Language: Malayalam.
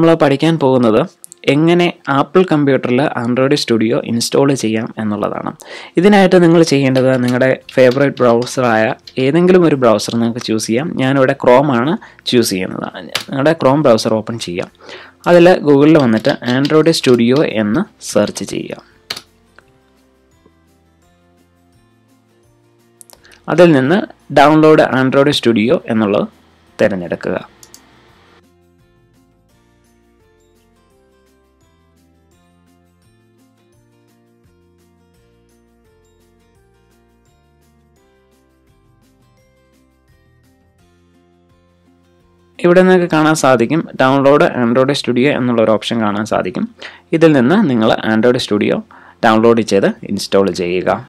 നമ്മൾ പഠിക്കാൻ പോകുന്നത് എങ്ങനെ ആപ്പിൾ കമ്പ്യൂട്ടറിൽ ആൻഡ്രോയിഡ് സ്റ്റുഡിയോ ഇൻസ്റ്റാൾ ചെയ്യാം എന്നുള്ളതാണ് ഇതിനായിട്ട് നിങ്ങൾ ചെയ്യേണ്ടത് നിങ്ങളുടെ ഫേവറേറ്റ് ബ്രൗസറായ ഏതെങ്കിലും ഒരു ബ്രൗസർ നിങ്ങൾക്ക് ചൂസ് ചെയ്യാം ഞാനിവിടെ ക്രോം ആണ് ചൂസ് ചെയ്യുന്നത് നിങ്ങളുടെ ക്രോം ബ്രൗസർ ഓപ്പൺ ചെയ്യാം അതിൽ ഗൂഗിളിൽ വന്നിട്ട് ആൻഡ്രോയിഡ് സ്റ്റുഡിയോ എന്ന് സെർച്ച് ചെയ്യുക അതിൽ നിന്ന് ഡൗൺലോഡ് ആൻഡ്രോയിഡ് സ്റ്റുഡിയോ എന്നുള്ളത് തിരഞ്ഞെടുക്കുക ഇവിടെ നിങ്ങൾക്ക് കാണാൻ സാധിക്കും ഡൗൺലോഡ് ആൻഡ്രോയിഡ് സ്റ്റുഡിയോ എന്നുള്ള ഒരു ഓപ്ഷൻ കാണാൻ സാധിക്കും ഇതിൽ നിന്ന് നിങ്ങൾ ആൻഡ്രോയിഡ് സ്റ്റുഡിയോ ഡൗൺലോഡ് ചെയ്ത് ഇൻസ്റ്റാൾ ചെയ്യുക